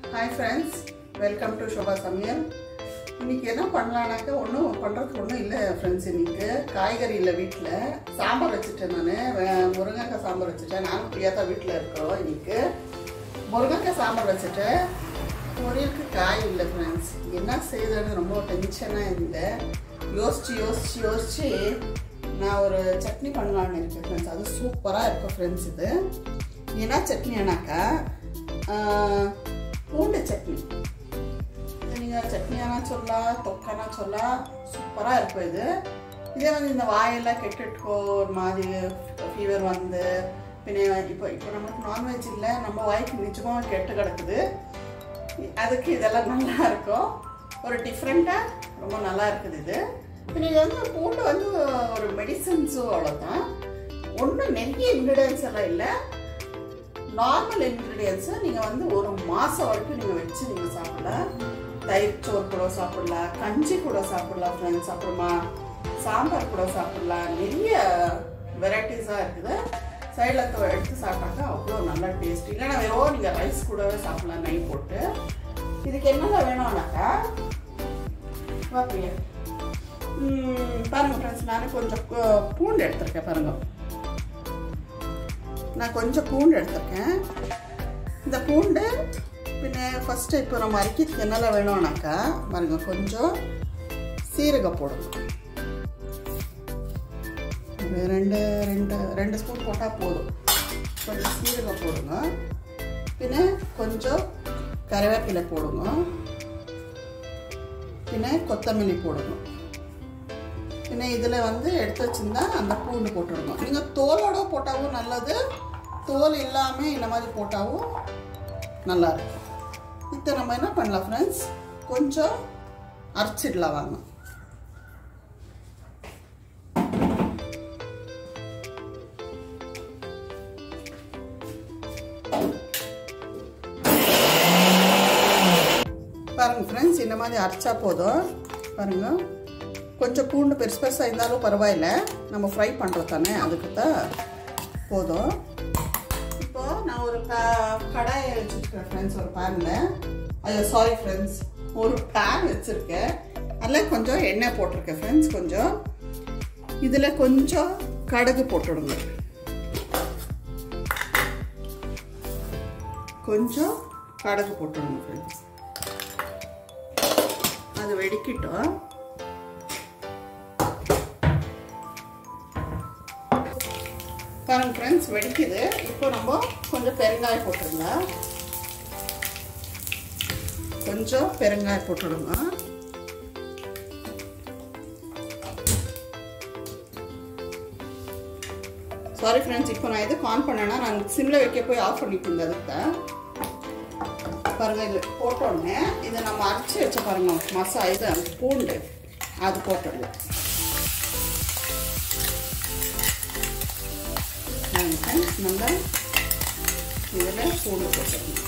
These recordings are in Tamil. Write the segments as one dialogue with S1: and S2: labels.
S1: hi friends welcome to Shoba சமையல் இன்னைக்கு என்ன பண்ணலான்னாக்கா ஒன்றும் பண்ணுறதுக்கு ஒன்றும் இல்லை ஃப்ரெண்ட்ஸ் இன்னைக்கு காய்கறி இல்லை வீட்டில் சாம்பார் வச்சுட்டேன் நான் முருங்கைக்காய் சாம்பார் வச்சுட்டேன் நானும் பிரியாதா வீட்டில் இருக்கிறோம் இன்னைக்கு முருங்கைக்காய் சாம்பார் வச்சுட்டேன் பொரியலுக்கு காய் இல்லை ஃப்ரெண்ட்ஸ் என்ன செய்யுதுன்னு ரொம்ப டென்ஷனாக இருந்தேன் யோசிச்சு யோசிச்சு யோசிச்சு நான் ஒரு சட்னி பண்ணலான்னு இருக்கேன் ஃப்ரெண்ட்ஸ் அது சூப்பராக இருக்கும் ஃப்ரெண்ட்ஸ் இது என்ன சட்னினாக்கா பூண்டு சட்னி நீங்கள் சட்னியானா சொல்லலாம் தொக்கானா சொல்லலாம் சூப்பராக இருக்கும் இது இதே வந்து இந்த வாயெல்லாம் கெட்டுட்டுக்கோ ஒரு மாதிரி ஃபீவர் வந்து பின்ன இப்போ இப்போ நமக்கு நான்வெஜ் இல்லை நம்ம வாய்க்கு நிஜமாக கெட்டு கிடக்குது அதுக்கு இதெல்லாம் நல்லா இருக்கும் ஒரு டிஃப்ரெண்ட்டாக ரொம்ப நல்லா இருக்குது இது இப்போ நீங்கள் வந்து பூண்டு வந்து ஒரு மெடிசன்ஸும் அவ்வளோதான் ஒன்றும் நிறைய இன்க்ரீடியன்ஸ் எல்லாம் இல்லை நார்மல் இன்க்ரீடியன்ஸை நீங்கள் வந்து ஒரு மாதம் வரைக்கும் நீங்கள் வச்சு நீங்கள் சாப்பிடலாம் தயிர் சோறு கூட சாப்பிடலாம் கஞ்சி கூட சாப்பிடலாம் ஃப்ரெண்ட்ஸ் அப்புறமா சாம்பார் கூட சாப்பிடலாம் நிறைய வெரைட்டிஸாக இருக்குது சைடில் எடுத்து சாப்பிட்டாக்கா அவ்வளோ நல்லா டேஸ்ட் இல்லைன்னா வெறும் நீங்கள் ரைஸ் கூடவே சாப்பிடலாம் நெய் போட்டு இதுக்கு என்னென்ன வேணும்னாக்கா வாப்பிய பாருங்க ஃப்ரெண்ட்ஸ் நான் கொஞ்சம் பூண்டு எடுத்திருக்கேன் பாருங்க நான் கொஞ்சம் பூண்டு எடுத்திருக்கேன் இந்த பூண்டு பின்ன ஃபஸ்ட்டு இப்போ நம்ம அரிக்கிறதுக்கு என்னெல்லாம் வேணும்னாக்கா பாருங்க கொஞ்சம் சீரகம் போடணும் ரெண்டு ரெண்டு ரெண்டு ஸ்பூன் போட்டால் போதும் கொஞ்சம் சீரகம் போடுங்க பின்ன கொஞ்சம் கருவேப்பிலை போடுங்க பின்ன கொத்தமல்லி போடுங்க பின்ன இதில் வந்து எடுத்து வச்சுருந்தா அந்த பூண்டு போட்டுருங்க நீங்கள் தோலோட போட்டாவும் நல்லது தோல் இல்லாமல் இந்த மாதிரி போட்டாவும் நல்லா இருக்கும் இப்போ நம்ம என்ன பண்ணலாம் ஃப்ரெண்ட்ஸ் கொஞ்சம் அரைச்சிடலாம் வாங்க பாருங்க ஃப்ரெண்ட்ஸ் இந்த மாதிரி அரைச்சா போதும் பாருங்க கொஞ்சம் பூண்டு பெருசு பெருசாக இருந்தாலும் பரவாயில்ல நம்ம ஃப்ரை பண்ணுறோம் தானே அதுக்கு தான் போதும் இப்போ நான் ஒரு க கடாயை வச்சுருக்கேன் ஃப்ரெண்ட்ஸ் ஒரு பேனில் ஐயோ சாரி ஃப்ரெண்ட்ஸ் ஒரு பேன் வச்சுருக்கேன் அதில் கொஞ்சம் எண்ணெய் போட்டிருக்கேன் ஃப்ரெண்ட்ஸ் கொஞ்சம் இதில் கொஞ்சம் கடுகு போட்டுடுங்க கொஞ்சம் கடுகு போட்டுடுங்க ஃப்ரெண்ட்ஸ் அது வெடிக்கிட்டோம் பாருங்க ஃப்ரெண்ட்ஸ் வெடிக்குது இப்போ நம்ம கொஞ்சம் பெருங்காயம் போட்டுருங்க கொஞ்சம் பெருங்காயம் போட்டுடுங்க சாரி ஃப்ரெண்ட்ஸ் இப்போ நான் எதுக்கு ஆன் பண்ணேன்னா நான் சிம்மில் வைக்க போய் ஆஃப் பண்ணிட்டு இருந்தேன் அதுக்கு பாருங்க இது போட்டோடனே இதை நம்ம அரைச்சி வச்ச பாருங்க மசா இது பூண்டு அது போட்டுடுங்க நல்லா இதில் பூண்டு போட்டுக்கணும்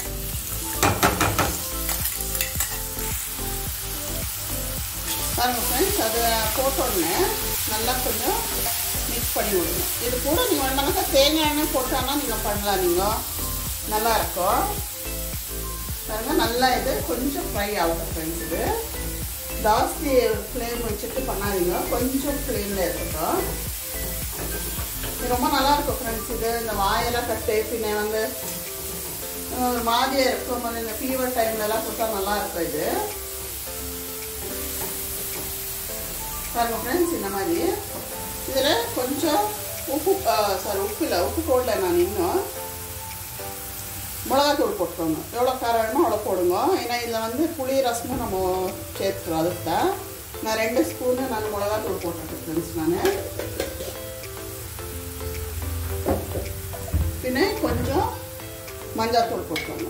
S1: பாருங்க ஃப்ரெண்ட்ஸ் அதை போட்டோடனே நல்லா கொஞ்சம் மிக்ஸ் பண்ணி விடணும் இது கூட நீங்கள் வேண்டாம்னாக்கா தேங்காய் எண்ணெய் போட்டாலும் நீங்கள் பண்ணலாம் நீங்கள் நல்லாயிருக்கும் பாருங்க நல்லா இது கொஞ்சம் ஃப்ரை ஆகும் ஃப்ரெண்ட்ஸ் இது ஜாஸ்தி ஃப்ளேம் வச்சுட்டு பண்ணாதீங்க கொஞ்சம் ஃப்ளேமில் இருக்கட்டும் ரொம்ப நல்லா இருக்கும் ஃப்ரெண்ட்ஸ் இது இந்த வாயெல்லாம் கட்டு பின்ன வந்து ஒரு மாதிரியாக இருக்கும் போது இந்த ஃபீவர் டைம்லலாம் கொடுத்தா நல்லா இருக்கும் இது பாருங்க ஃப்ரெண்ட்ஸ் இந்த மாதிரி இதில் கொஞ்சம் உப்பு சாரி உப்பு இல்லை உப்பு போடல நான் இன்னும் மிளகாத்தூள் போட்டுக்கோங்க எவ்வளோ காரம் வேணுமோ அவ்வளோ போடுங்க ஏன்னா இதில் வந்து புளி ரசமும் நம்ம சேர்த்துக்கிறோம் அதுக்கு தான் நான் ரெண்டு ஸ்பூனு நான் மிளகாத்தூள் போட்டுருக்கேன் ஃப்ரெண்ட்ஸ் நான் பின்ன கொஞ்சம் மஞ்சாத்தூள் போட்டுக்கோங்க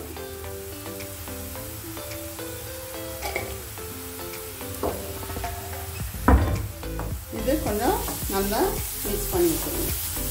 S1: இது கொஞ்சம் நல்லா மிக்ஸ் பண்ணி வச்சுருங்க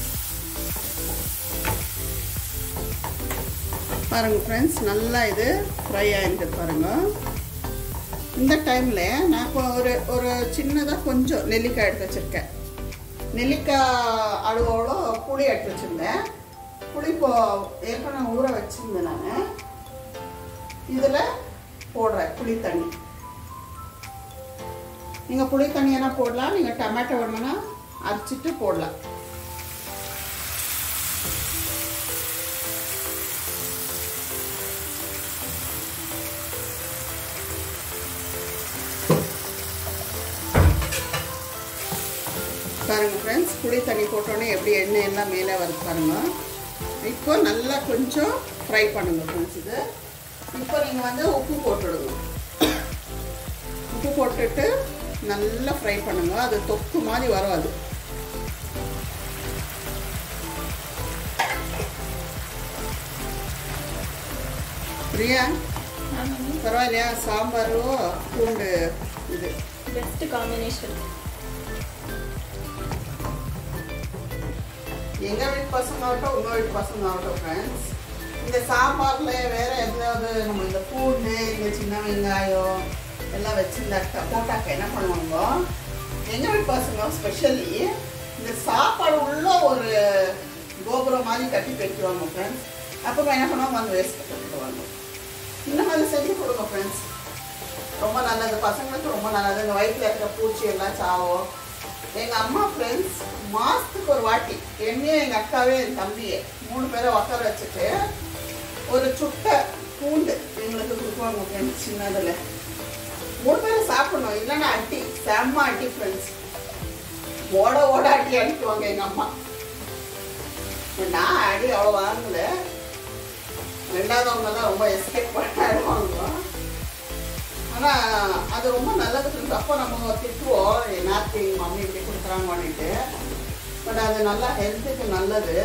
S1: பாருங்க ஃப்ரெண்ட்ஸ் நல்லா இது ஃப்ரை ஆகிட்டு பாருங்க இந்த டைமில் நான் இப்போ ஒரு ஒரு சின்னதாக கொஞ்சம் நெல்லிக்காய் எடுத்து வச்சுருக்கேன் நெல்லிக்காய் அழுவோட புளி எடுத்து வச்சுருந்தேன் புளி இப்போ ஏற்கனவே ஊற வச்சுருந்தேன் நான் இதில் போடுறேன் புளி தண்ணி நீங்கள் புளி தண்ணியனா போடலாம் நீங்கள் டொமேட்டோ வேணும்னா அரைச்சிட்டு போடலாம் பாருங்க ஃப்ரெண்ட்ஸ் புளி தண்ணி போட்டோன்னே எப்படி எண்ணெய் எல்லாம் மேலே வருது பாருங்க இப்போ நல்லா கொஞ்சம் ஃப்ரை பண்ணுங்க ஃப்ரெண்ட்ஸ் இது இப்போ நீங்கள் வந்து உப்பு போட்டுடுங்க உப்பு போட்டுட்டு நல்லா ஃப்ரை பண்ணுங்க அது தொக்கு மாதிரி வரும் அது பிரியா பரவாயில்லையா சாம்பாரும் பூண்டு இது
S2: பெஸ்ட் காம்பினேஷன்
S1: எங்கள் வீட்டு பசங்க ஆகட்டும் உங்கள் வீட்டு பசங்க ஆகட்டும் ஃப்ரெண்ட்ஸ் இந்த சாம்பாரில் வேறு எதாவது நம்ம இந்த பூண்டு இந்த சின்ன வெங்காயம் எல்லாம் வச்சுருந்தாக்க போட்டாக்க என்ன பண்ணுவாங்க எங்கள் வீட்டு பசங்க ஸ்பெஷலி இந்த சாப்பாடு உள்ள ஒரு கோபுரம் மாதிரி கட்டி வைக்குவாங்க ஃப்ரெண்ட்ஸ் அப்புறமா என்ன பண்ணுவாங்க அந்த வேஸ்ட் கட்டிடுவாங்க இந்த மாதிரி செஞ்சு கொடுங்க ஃப்ரெண்ட்ஸ் ரொம்ப நல்லது பசங்களுக்கு ரொம்ப நல்லது இந்த வயிற்றில் இருக்கிற பூச்சி எல்லாம் சாவும் எங்கள் அம்மா ஃப்ரெண்ட்ஸ் மாதத்துக்கு ஒரு வாட்டி என்னையும் எங்கள் அக்காவே என் தம்பியே மூணு பேரை உட்கார வச்சுட்டு ஒரு சுட்டை பூண்டு எங்களுக்கு கொடுக்குவாங்க ஃப்ரெண்ட்ஸ் சின்னதில் மூணு பேரும் சாப்பிடணும் இல்லைன்னா அட்டி செம்ம அட்டி ஃப்ரெண்ட்ஸ் ஓட ஓட அட்டி அடிக்குவாங்க எங்கள் அம்மா நான் அடி அவ்வளோ வாங்கல ரெண்டாவதவங்க தான் ரொம்ப எஸ்கேப் பண்ணிடுவாங்க ஆனால் அது ரொம்ப நல்லது ஃப்ரெண்ட்ஸ் அப்போ நம்ம திட்டுவோம் என்னத்து எங்கள் மம்மி இப்படி கொடுக்குறாங்கன்னுட்டு பட் அது நல்லா ஹெல்த்துக்கு நல்லது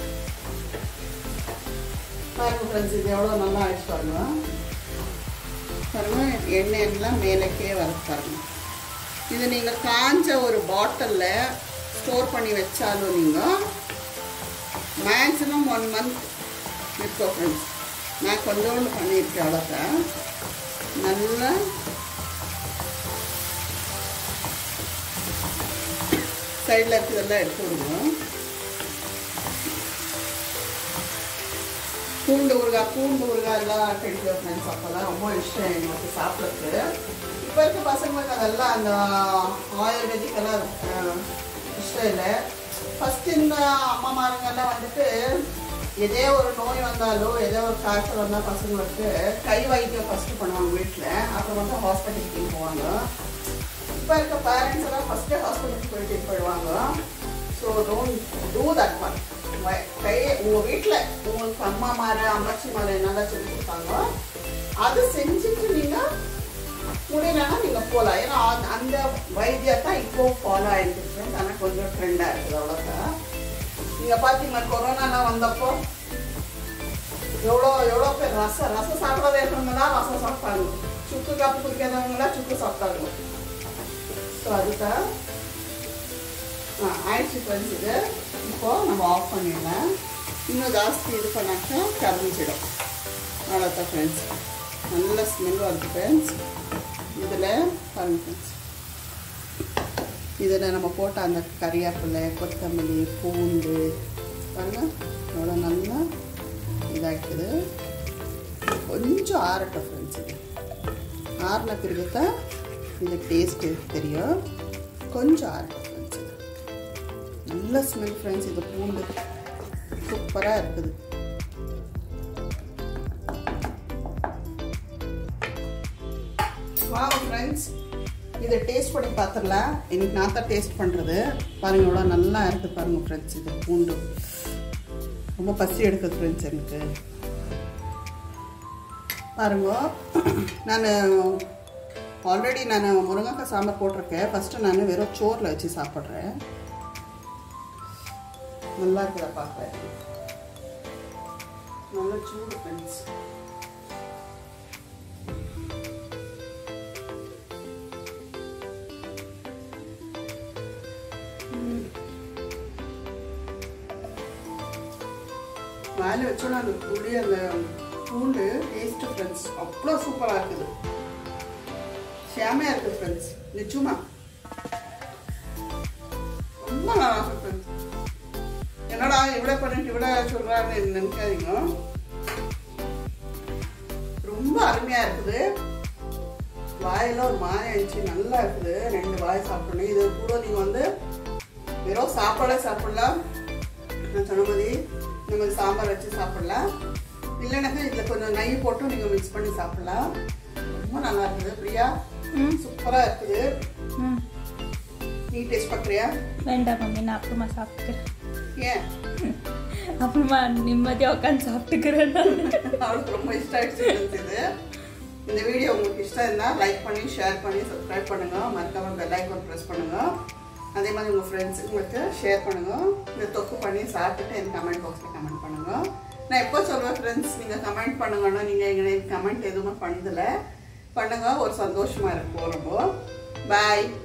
S1: பாருங்க ஃப்ரெண்ட்ஸ் இது எவ்வளோ நல்லா ஆயிடுச்சு பாருங்க பாருங்க எண்ணெய் எல்லாம் மேலேக்கே வர பாருங்க இது நீங்கள் காஞ்ச ஒரு பாட்டிலில் ஸ்டோர் பண்ணி வச்சாலும் நீங்கள் மேக்ஸிமம் ஒன் மந்த் இருக்கும் ஃப்ரெண்ட்ஸ் நான் கொஞ்சோண்டு பண்ணியிருக்கேன் அவ்வளோதான் நல்லா சைடில் இருக்கிறதெல்லாம் எடுத்து விடுவோம் பூண்டு ஊறுகாய் பூண்டு ஊறுகாய் எல்லாம் கிடைக்கும் ஃப்ரெண்ட்ஸ் அப்போல்லாம் ரொம்ப இஷ்டம் எங்களுக்கு சாப்பிட்றதுக்கு இப்போ இருக்க பசங்களுக்கு அதெல்லாம் அந்த ஆயுர்வேதிக் எல்லாம் அஹ், இஷ்டம் இல்லை ஃபஸ்ட்டு இந்த அம்மாமாருங்கெல்லாம் வந்துட்டு எதே ஒரு நோய் வந்தாலோ ஏதோ ஒரு காய்ச்சல் வந்தால் பசங்களுக்கு கை வைத்தியம் ஃபஸ்ட்டு பண்ணுவாங்க வீட்டில் அப்புறம் வந்து ஹாஸ்பிட்டலுக்கு போவாங்க இப்போ இருக்க பேரண்ட்ஸ் எல்லாம் ஃபஸ்ட்டு ஹாஸ்பிட்டலுக்கு போயிட்டு போயிடுவாங்க ஸோ டோன்ட் டூ தட் ஒன் கை உங்கள் வீட்டில் உங்களுக்கு அம்மா மாற அம்மாச்சி மாற என்னெல்லாம் சொல்லி கொடுத்தாங்க அதை செஞ்சுட்டு நீங்கள் முடியலன்னா நீங்கள் போகலாம் ஏன்னா அந்த- அந்த வைத்தியத்தை இப்போ ஃபாலோ ஆகிட்டு ஆனால் கொஞ்சம் ட்ரெண்டாக இருக்குது அவ்வளோதான் நீங்கள் பார்த்தீங்களா கொரோனாலாம் வந்தப்போ எவ்வளோ எவ்வளோ பேர் ரசம் ரசம் சாப்பிடாத இருக்கவங்க தான் ரசம் சாப்பிட்டாங்க சுக்கு காப்பி குடிக்காதவங்களாம் சுக்கு சாப்பிட்டாங்க ஸோ அதுதான் ஆ ஆயிடுச்சு ஃப்ரெண்ட்ஸ் இது இப்போ நம்ம ஆஃப் பண்ணிடலாம் இன்னும் ஜாஸ்தி இது பண்ணாக்கா கரைஞ்சிடும் அவ்வளோதான் ஃப்ரெண்ட்ஸ் நல்ல ஸ்மெல் வருது ஃப்ரெண்ட்ஸ் இதில் பாருங்க ஃப்ரெண்ட்ஸ் இதில் நம்ம போட்ட அந்த கறிவேப்பிலை கொத்தமல்லி பூண்டு பாருங்க எவ்வளோ நல்லா இதாகிடுது கொஞ்சம் ஆறட்டும் ஃப்ரெண்ட்ஸ் இது ஆறின பிறகு தான் இந்த டேஸ்ட்டு தெரியும் கொஞ்சம் ஆறட்டும் ஃப்ரெண்ட்ஸ் இது நல்ல ஸ்மெல் ஃப்ரெண்ட்ஸ் இது பூண்டு சூப்பராக இருக்குது வாங்க ஃப்ரெண்ட்ஸ் இதை டேஸ்ட் பண்ணி பார்த்துடலாம் இன்னைக்கு நான் தான் டேஸ்ட் பண்ணுறது பாருங்க எவ்வளோ நல்லா இருக்குது பாருங்க ஃப்ரெண்ட்ஸ் இது பூண்டு ரொம்ப பசி எடுக்குது ஃப்ரெண்ட்ஸ் எனக்கு பாருங்க நான் ஆல்ரெடி நான் முருங்கைக்காய் சாம்பார் போட்டிருக்கேன் ஃபஸ்ட்டு நான் வெறும் சோறில் வச்சு சாப்பிட்றேன் நல்லா இருக்குதா பார்க்குறேன் நல்ல சூடு ஃப்ரெண்ட்ஸ் மேலே வச்சோன்னா அந்த புளி அந்த பூண்டு டேஸ்ட்டு ஃப்ரெண்ட்ஸ் அவ்வளோ சூப்பராக இருக்குது செமையாக இருக்குது ஃப்ரெண்ட்ஸ் நிச்சயமா ரொம்ப நல்லா இருக்கு ஃப்ரெண்ட்ஸ் என்னடா இவ்வளோ பண்ணிட்டு இவ்வளோ சொல்கிறான்னு நினைக்காதீங்க ரொம்ப ரொம்ப அருமையாக இருக்குது வாயெல்லாம் ஒரு மாதிரி ஆயிடுச்சு நல்லா இருக்குது ரெண்டு வாய் சாப்பிடணும் இது கூட நீங்கள் வந்து வெறும் சாப்பாடே சாப்பிடலாம் நான் சொன்ன மாதிரி இந்த மாதிரி சாம்பார் வச்சு சாப்பிடலாம் இல்லைனாக்கா இதில் கொஞ்சம் நெய் போட்டு நீங்கள் மிக்ஸ் பண்ணி சாப்பிடலாம் ரொம்ப நல்லா இருக்குது பிரியா
S2: ம்
S1: சூப்பராக இருக்குது
S2: ம்
S1: நீ டேஸ்ட் பார்க்குறியா
S2: வேண்டாம் மம்மி நான் அப்புறமா சாப்பிட்டுக்கிறேன்
S1: ஏன்
S2: அப்புறமா நிம்மதியாக உட்காந்து சாப்பிட்டுக்கிறேன் நான்
S1: அவளுக்கு ரொம்ப இஷ்டம் ஆயிடுச்சு இது இந்த வீடியோ உங்களுக்கு இஷ்டம் இருந்தால் லைக் பண்ணி ஷேர் பண்ணி சப்ஸ்கிரைப் பண்ணுங்க மறக்காம பெல் ஐக்கான் ப்ரெஸ் பண்ணுங்க அதே மாதிரி உங்கள் ஃப்ரெண்ட்ஸுங்களுக்கு ஷேர் பண்ணுங்க இந்த தொக்கு பண்ணி சாப்பிட்டுட்டு எனக்கு கமெண்ட் பாக்ஸில் கமெண்ட் பண்ணுங்க நான் எப்போ சொல்லுவேன் ஃப்ரெண்ட்ஸ் நீங்கள் கமெண்ட் பண்ணுங்கன்னா நீங்கள் எங்களுக்கு கமெண்ட் எதுவுமே பண்ணதில்லை பண்ணுங்க ஒரு சந்தோஷமா இருக்கும் ரொம்ப பாய்